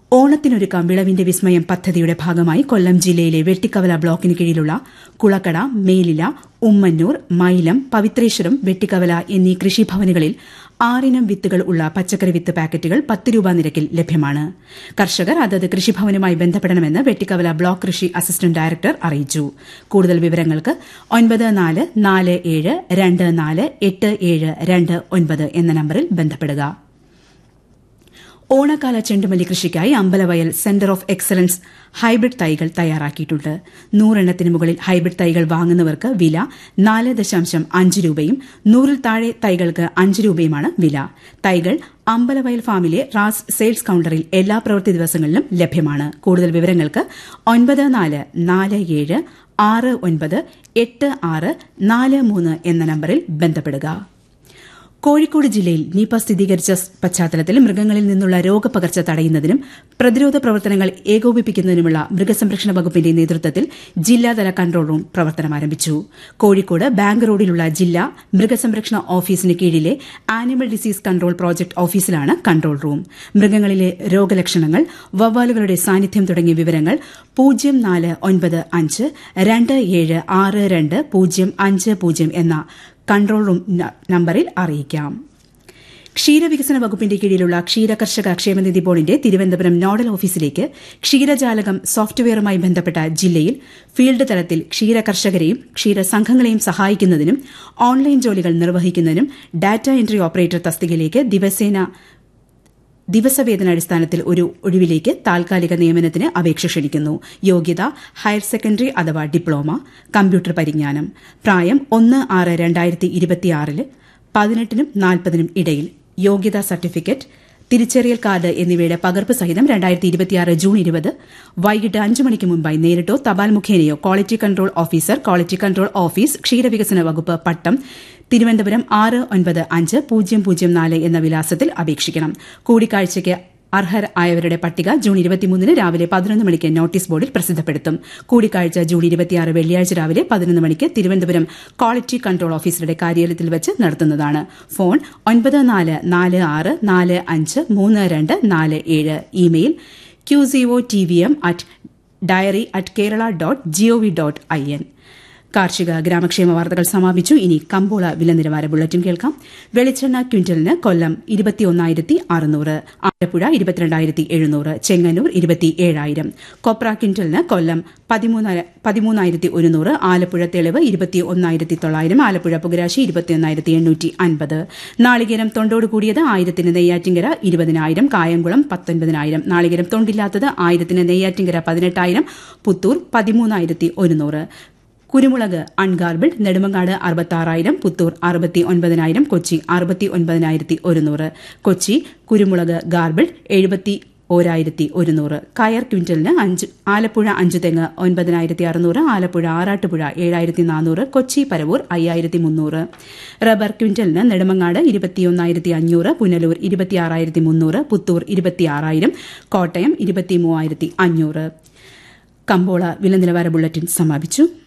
ഓണത്തിനൊരുക്കാം വിളവിന്റെ വിസ്മയം പദ്ധതിയുടെ ഭാഗമായി കൊല്ലം ജില്ലയിലെ വെട്ടിക്കവല ബ്ലോക്കിന് കീഴിലുള്ള കുളക്കട മേലില ഉമ്മന്നൂർ മൈലം പവിത്രേശ്വരം വെട്ടിക്കവല എന്നീ കൃഷിഭവനുകളിൽ ആറിനം വിത്തുകൾ ഉള്ള പച്ചക്കറി വിത്ത് പാക്കറ്റുകൾ പത്ത് രൂപ നിരക്കിൽ ലഭ്യമാണ് കർഷകർ അതത് കൃഷിഭവനുമായി ബന്ധപ്പെടണമെന്ന് വെട്ടിക്കവല ബ്ലോക്ക് കൃഷി അസിസ്റ്റന്റ് ഡയറക്ടർ അറിയിച്ചു കൂടുതൽ വിവരങ്ങൾക്ക് ഒൻപത് നാല് നാല് ഏഴ് രണ്ട് നാല് എട്ട് ഏഴ് രണ്ട് ഒൻപത് എന്ന നമ്പറിൽ ബന്ധപ്പെടുക ഓണക്കാല ചെണ്ടുമല്ലി കൃഷിക്കായി Ambalavayal centre of excellence hybrid തൈകൾ തയ്യാറാക്കിയിട്ടുണ്ട് നൂറെണ്ണത്തിന് മുകളിൽ ഹൈബ്രിഡ് തൈകൾ വാങ്ങുന്നവർക്ക് വില നാല് ദശാംശം അഞ്ച് രൂപയും നൂറിൽ താഴെ തൈകൾക്ക് അഞ്ച് രൂപയുമാണ് വില തൈകൾ അമ്പലവയൽ ഫാമിലെ റാസ് സെയിൽസ് കൌണ്ടറിൽ എല്ലാ പ്രവൃത്തി ദിവസങ്ങളിലും ലഭ്യമാണ് കൂടുതൽ വിവരങ്ങൾക്ക് ഒൻപത് നാല് നാല് ഏഴ് ആറ് ഒൻപത് എട്ട് ആറ് നാല് മൂന്ന് എന്ന നമ്പറിൽ ബന്ധപ്പെടുക കോഴിക്കോട് ജില്ലയിൽ നിപ സ്ഥിരീകരിച്ച പശ്ചാത്തലത്തിൽ മൃഗങ്ങളിൽ നിന്നുള്ള രോഗപകർച്ച തടയുന്നതിനും പ്രതിരോധ പ്രവർത്തനങ്ങൾ ഏകോപിപ്പിക്കുന്നതിനുമുള്ള മൃഗസംരക്ഷണ വകുപ്പിന്റെ നേതൃത്വത്തിൽ ജില്ലാതല കൺട്രോൾ റൂം പ്രവർത്തനം ആരംഭിച്ചു കോഴിക്കോട് ബാങ്ക് റോഡിലുള്ള ജില്ലാ മൃഗസംരക്ഷണ ഓഫീസിന് കീഴിലെ ആനിമൽ ഡിസീസ് കൺട്രോൾ പ്രോജക്ട് ഓഫീസിലാണ് കൺട്രോൾ റൂം മൃഗങ്ങളിലെ രോഗലക്ഷണങ്ങൾ വവ്വാലുകളുടെ സാന്നിധ്യം തുടങ്ങിയ വിവരങ്ങൾ പൂജ്യം നാല് ഒൻപത് അഞ്ച് രണ്ട് ഏഴ് ആറ് രണ്ട് പൂജ്യം അഞ്ച് പൂജ്യം എന്ന കൺട്രോൾ റൂം നമ്പറിൽ അറിയിക്കാം ക്ഷീരവികസന വകുപ്പിന്റെ കീഴിലുള്ള ക്ഷീരകർഷക ക്ഷേമനിധി ബോർഡിന്റെ തിരുവനന്തപുരം നോഡൽ ഓഫീസിലേക്ക് ക്ഷീരജാലകം സോഫ്റ്റ്വെയറുമായി ബന്ധപ്പെട്ട ജില്ലയിൽ ഫീൽഡ് തലത്തിൽ ക്ഷീരകർഷകരെയും ക്ഷീരസംഘങ്ങളെയും സഹായിക്കുന്നതിനും ഓൺലൈൻ ജോലികൾ നിർവഹിക്കുന്നതിനും ഡാറ്റ എൻട്രി ഓപ്പറേറ്റർ തസ്തികയിലേക്ക് ദിവസേന ദിവസവേതനാടിസ്ഥാനത്തിൽ ഒരു ഒഴിവിലേക്ക് താൽക്കാലിക നിയമനത്തിന് അപേക്ഷ ക്ഷണിക്കുന്നു യോഗ്യത ഹയർ സെക്കൻഡറി അഥവാ ഡിപ്ലോമ കമ്പ്യൂട്ടർ പരിജ്ഞാനം പ്രായം ഒന്ന് ആറ് രണ്ടായിരത്തി ഇരുപത്തിയാറില് പതിനെട്ടിനും നാൽപ്പതിനും ഇടയിൽ യോഗ്യതാ സർട്ടിഫിക്കറ്റ് തിരിച്ചറിയൽ കാർഡ് എന്നിവയുടെ പകർപ്പ് സഹിതം രണ്ടായിരത്തി ഇരുപത്തിയാറ് ജൂൺ ഇരുപത് വൈകിട്ട് അഞ്ച് മണിക്ക് മുമ്പായി നേരിട്ടോ തപാൽ മുഖേനയോ quality control officer quality control office ക്ഷീരവികസന വകുപ്പ് പട്ടം തിരുവനന്തപുരം ആറ് ഒൻപത് അഞ്ച് പൂജ്യം പൂജ്യം നാല് എന്ന വിലാസത്തിൽ അപേക്ഷിക്കണം കൂടിക്കാഴ്ചയ്ക്ക് അർഹരായവരുടെ പട്ടിക ജൂൺ ഇരുപത്തിമൂന്നിന് രാവിലെ പതിനൊന്ന് മണിക്ക് നോട്ടീസ് ബോർഡിൽ പ്രസിദ്ധപ്പെടുത്തും കൂടിക്കാഴ്ച ജൂൺ ഇരുപത്തിയാറ് വെള്ളിയാഴ്ച രാവിലെ പതിനൊന്ന് മണിക്ക് തിരുവനന്തപുരം ക്വാളിറ്റി കൺട്രോൾ ഓഫീസറുടെ കാര്യാലയത്തിൽ വെച്ച് നടത്തുന്നതാണ് ഫോൺ ഒൻപത് നാല് നാല് ആറ് നാല് അഞ്ച് മൂന്ന് രണ്ട് നാല് ഏഴ് email QCO T V M at dairy at Kerala dot GOV dot I N കാർഷിക ഗ്രാമക്ഷേമ വാർത്തകൾ സമാപിച്ചു ഇനി കമ്പോള വില നിലവാര ബുള്ളറ്റിൻ കേൾക്കാം വെളിച്ചെണ്ണ ക്വിന്റലിന് കൊല്ലം ഇരുപത്തിയൊന്നായിരത്തി അറുന്നൂറ് ആലപ്പുഴ ഇരുപത്തിരണ്ടായിരത്തി എഴുന്നൂറ് ചെങ്ങന്നൂർ ഇരുപത്തിയേഴായിരം കൊപ്ര ക്വിന്റലിന് കൊല്ലം പതിമൂന്നായിരത്തി ഒരുന്നൂറ് ആലപ്പുഴ തെളിവ് ഇരുപത്തി ഒന്നായിരത്തി തൊള്ളായിരം ആലപ്പുഴ പുകരാശി ഇരുപത്തിയൊന്നായിരത്തി എണ്ണൂറ്റി അൻപത് നാളികേരം തൊണ്ടോട് കൂടിയത് ആയിരത്തിന് നെയ്യാറ്റിങ്കര ഇരുപതിനായിരം കായംകുളം പത്തൊൻപതിനായിരം നാളികേരം തൊണ്ടില്ലാത്തത് ആയിരത്തിന് നെയ്യാറ്റിങ്കര പതിനെട്ടായിരം പുത്തൂർ പതിമൂന്നായിരത്തി ഒരുന്നൂറ് കുരുമുളക് അൺഗാർബിൾഡ് നെടുമങ്ങാട് അറുപത്താറായിരം പുത്തൂർ അറുപത്തി ഒൻപതിനായിരം കൊച്ചി അറുപത്തി ഒൻപതിനായിരത്തി ഒരുന്നൂറ് കൊച്ചി കുരുമുളക് ഗാർബിൾഡ് എഴുപത്തി ഓരായിരത്തി ഒരുന്നൂറ് കയർ ക്വിന്റലിന് അഞ്ച് ആലപ്പുഴ അഞ്ചു തെങ്ങ് ഒൻപതിനായിരത്തി അറുന്നൂറ് ആലപ്പുഴ ആറാട്ടുപുഴ ഏഴായിരത്തി നാനൂറ് കൊച്ചി പരവൂർ അയ്യായിരത്തി മുന്നൂറ് റബ്ബർ ക്വിന്റലിന് നെടുമങ്ങാട് ഇരുപത്തിയൊന്നായിരത്തി അഞ്ഞൂറ് പുനലൂർ ഇരുപത്തിയാറായിരത്തി മുന്നൂറ് പുത്തൂർ ഇരുപത്തിയാറായിരം കോട്ടയം ഇരുപത്തി മൂവായിരത്തി അഞ്ഞൂറ് കമ്പോള വില നിലവാര ബുള്ളറ്റിൻ സമാപിച്ചു